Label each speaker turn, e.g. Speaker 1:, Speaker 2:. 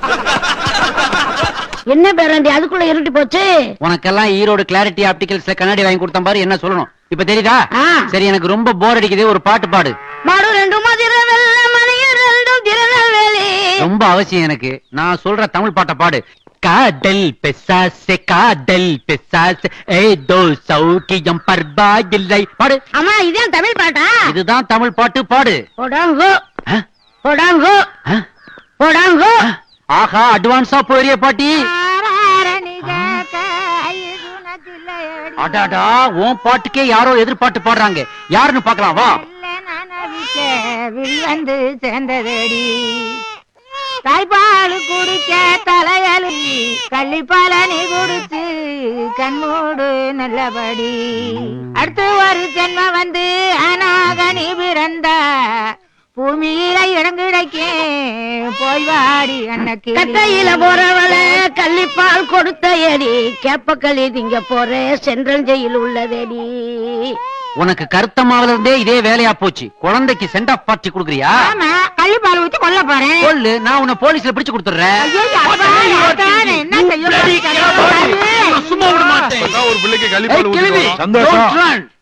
Speaker 1: என்ன பேராண்டி அதுக்குள்ள இருட்டி போச்சு
Speaker 2: உனக்கெல்லாம் ஈரோடு கிளாரிட்டி ஆப்டிகல்ஸ்ல கண்ணாடி வாங்கி கொடுத்தேன் பாரு என்ன சொல்லணும் இப்ப தெரியுதா
Speaker 1: ஆ.
Speaker 2: சரி எனக்கு ரொம்ப போர் அடிக்குது ஒரு பாட்டு பாடு
Speaker 1: மாடு ரெண்டு மதிர வெள்ள மணிய ரெண்டும் திருநெல்வேலி
Speaker 2: ரொம்ப அவசியம் எனக்கு நான் சொல்ற தமிழ் பாட்டை பாடு காதல் பெசாசே காதல் பெசாசே ஏதோ சௌக்கியம் பர்பா இல்லை பாடு
Speaker 1: அம்மா இதான் தமிழ் பாட்டா
Speaker 2: இதுதான் தமிழ் பாட்டு பாடு
Speaker 1: போடாங்கோ
Speaker 2: ஆ?
Speaker 1: போடாங்கோ
Speaker 2: ஆ?
Speaker 1: போடாங்கோ
Speaker 2: ஆ? ஆஹா அட்வான்ஸா போறிய பாட்டி அடாடா உன் பாட்டுக்கே யாரோ எதிர்பார்த்து பாடுறாங்க யாருன்னு பார்க்கலாம் வா
Speaker 1: வந்து சேர்ந்ததடி தாய்ப்பால் குடிக்க தலையலி கள்ளிப்பால நீ குடிச்சு கண்மூடு நல்லபடி அடுத்து ஒரு ஜென்ம வந்து அனாக நீ பிறந்த பூமியில இடம் கிடைக்கும் போய் வாடி அன்னைக்கு கட்டையில போறவள கள்ளிப்பால் கொடுத்த எடி கேப்பக்களி திங்க போற சென்றஞ்சையில் உள்ளதடி
Speaker 2: உனக்கு கருத்த மாவுல இருந்தே இதே வேலையா போச்சு குழந்தைக்கு சென்ட் ஆஃப் பார்ட்டி குடுக்குறியா
Speaker 1: ஆமா கள்ளிப்பால் ஊத்தி கொல்ல போறேன்
Speaker 2: சொல்லு நான் உன்னை போலீஸ்ல பிடிச்சு கொடுத்துறேன்
Speaker 1: ஐயோ, அப்பா, அப்பா, நான் என்ன செய்ய போறேன்?
Speaker 2: சும்மா விட மாட்டேன்
Speaker 3: இப்பதான் ஒரு பிள்ளைக்கு
Speaker 2: ஏய்,
Speaker 3: கழிப்பால்
Speaker 2: கிழவி,
Speaker 3: ஊத்தி சந்தோஷம்
Speaker 2: don't run.